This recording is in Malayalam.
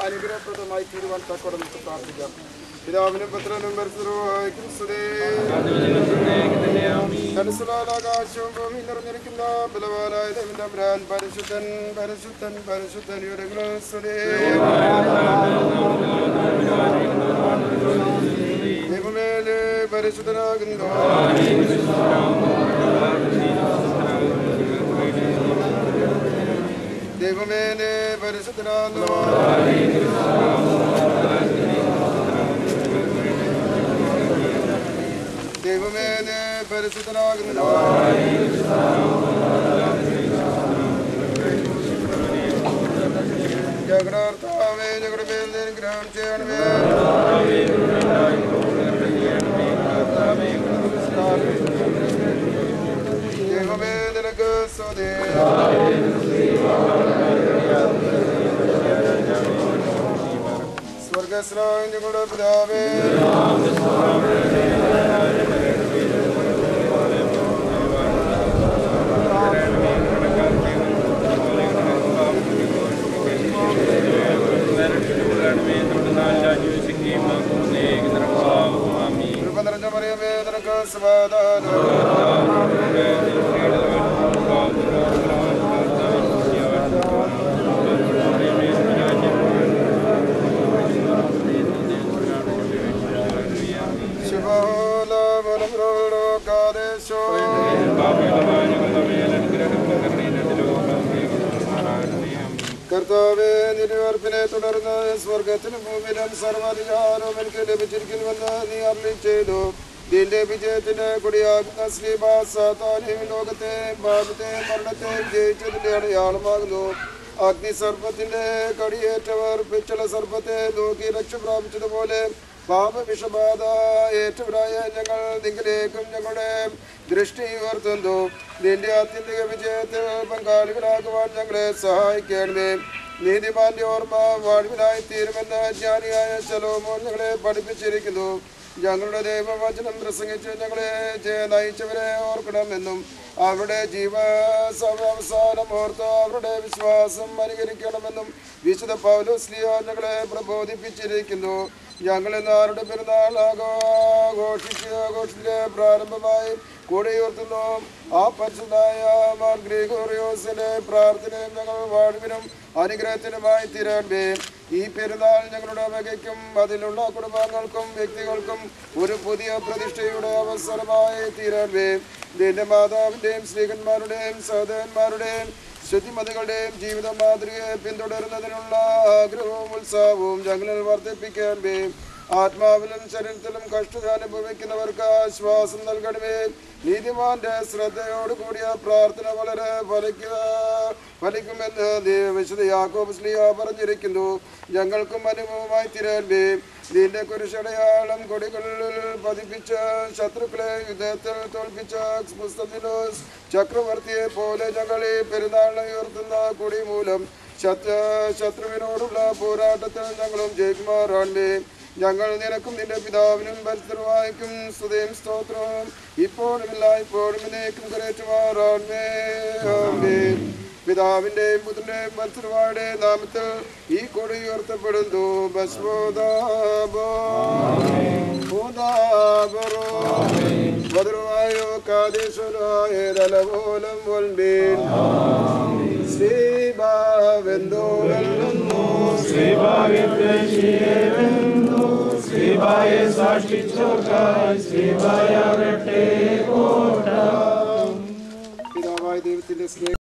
അനുഗ്രഹപ്രദമായി തീരുവാൻ തക്കോടെ നമുക്ക് പ്രാർത്ഥിക്കാം പിതാവിനും പുത്രനും പരിസരവായിക്കും മനസ്സിലാകാശവും ഭൂമി നിറഞ്ഞിരിക്കുന്ന ബലവാനായ ദൈവം പരിശുദ്ധൻ പരിശുദ്ധൻ പരിശുദ്ധൻ യുരങ്ങളും സ്തുതേ ദൈവമേലെ പരിശുദ്ധനാകുന്നു ദൈവമേലെ പരിശുദ്ധനാകുന്നു ദൈവമേലെ പരിശുദ്ധനാകുന്നു ജഗടാർത്താവേ ഞങ്ങളുടെ മേൽ നീ അനുഗ്രഹം ചെയ്യണമേ ദൈവമേ നിനക്ക് സ്തുതി സ്വർഗസ്നായ ഞങ്ങളുടെ പിതാവേ കൃപ നിറഞ്ഞ മറിയമേ നിനക്ക് സമാധാനം ശുഭോലമനോടോ കാദേശോ കർത്താവേ നിരുവർപ്പിനെ തുടർന്ന് സ്വർഗത്തിലും ഭൂമിയിലും സർവാധികാരവും എനിക്ക് ലഭിച്ചിരിക്കുന്നുവെന്ന് നീ അർളി ചെയ്തു നിന്റെ വിജയത്തിന് കൊടിയാകുന്ന ശ്രീഭാസാത്താനെയും ലോകത്തെ പാപത്തെ മരണത്തെ ജയിച്ചതിന്റെ അടയാളമാകുന്നു അഗ്നിസർപ്പത്തിന്റെ കടിയേറ്റവർ പിച്ചള സർപ്പത്തെ നോക്കി രക്ഷ പ്രാപിച്ചതുപോലെ പാപവിഷബാധ ഏറ്റവരായ ഞങ്ങൾ നിങ്ങളിലേക്കും ഞങ്ങളുടെ ദൃഷ്ടി ഉയർത്തുന്നു നിന്റെ ആത്യന്തിക വിജയത്തിൽ പങ്കാളികളാകുവാൻ ഞങ്ങളെ സഹായിക്കണമേ നീതിമാന്റെ ഓർമ്മ വാഴ്വിനായി തീരുമെന്ന് ജ്ഞാനിയായ ചലോമോൻ ഞങ്ങളെ പഠിപ്പിച്ചിരിക്കുന്നു ഞങ്ങളുടെ ദൈവവചനം പ്രസംഗിച്ച് ഞങ്ങളെ ജയ- നയിച്ചവരെ ഓർക്കണമെന്നും അവരുടെ ജീവ അവസാനം ഓർത്ത് അവരുടെ വിശ്വാസം അനുകരിക്കണമെന്നും വിശുദ്ധ പൗലോസ്ലിയ ഞങ്ങളെ പ്രബോധിപ്പിച്ചിരിക്കുന്നു ഞങ്ങൾ ഇന്ന് ആരുടെ പെരുന്നാൾ ആഘോഷിച്ച് ആഘോഷത്തിന്റെ പ്രാരംഭമായി കൂടെയോർത്തുന്നു ആ പരിശുദ്ധായ മാർ ഗ്രിഗോറിയോസിന്റെ പ്രാർത്ഥനയും ഞങ്ങൾ വാഴ്വിനും അനുഗ്രഹത്തിനുമായി തീരണ്ടേ ഈ പെരുന്നാൾ ഞങ്ങളുടെ വകയ്ക്കും അതിലുള്ള കുടുംബാംഗങ്ങൾക്കും വ്യക്തികൾക്കും ഒരു പുതിയ പ്രതിഷ്ഠയുടെ അവസരമായി തീരണ്ടേ നിന്റെ മാതാവിന്റെയും സ്ത്രീകന്മാരുടെയും സഹോദരന്മാരുടെയും ശുദ്ധിമതികളുടെയും ജീവിത മാതൃകയെ പിന്തുടരുന്നതിനുള്ള ആഗ്രഹവും ഉത്സാഹവും ഞങ്ങളിൽ വർദ്ധിപ്പിക്കണമേ ആത്മാവിലും ശരീരത്തിലും കഷ്ടത അനുഭവിക്കുന്നവർക്ക് ആശ്വാസം നൽകണമേ നീതിമാന്റെ ശ്രദ്ധയോട് കൂടിയ പ്രാർത്ഥന വളരെ ഫലിക്കുക ഫലിക്കുമെന്ന് ദൈവ വിശുദ്ധ യാക്കോബ് സ്ലിയ പറഞ്ഞിരിക്കുന്നു ഞങ്ങൾക്കും അനുഭവമായി തീരണ്ടേ നിന്റെ കുരിശടയാളം കൊടികളിൽ പതിപ്പിച്ച ശത്രുക്കളെ യുദ്ധത്തിൽ തോൽപ്പിച്ച ക്രിസ്തുവിനോസ് ചക്രവർത്തിയെ പോലെ ഞങ്ങൾ ഈ പെരുന്നാൾ ഉയർത്തുന്ന കൊടി മൂലം ശത്രു ശത്രുവിനോടുള്ള പോരാട്ടത്തിൽ ഞങ്ങളും ജയിക്കുമാറാണേ ഞങ്ങൾ നിനക്കും നിന്റെ പിതാവിനും പരിസ്ഥിതിവായിക്കും സ്തുതിയും സ്തോത്രവും ഇപ്പോഴും ഇല്ല ഇപ്പോഴും എന്നേക്കും കരേറ്റുമാറാണേ ആമേൻ പിതാവിന്റെയും പുത്രന്റെയും പരിസ്ഥിതിവായുടെ നാമത്തിൽ ഈ കൊടി ഉയർത്തപ്പെടുന്നു ബസ്വോദാബോ ഭൂതാബറോ ഭദ്രവായോ കാദേശരായ ദലപോലം വൽബീൻ ശ്രീഭാവെന്തോ വെല്ലുന്നു ശ്രീഭായെ സാക്ഷിച്ചോർക്കായി ശ്രീഭായ പിതാവായ ദൈവത്തിന്റെ സ്നേഹം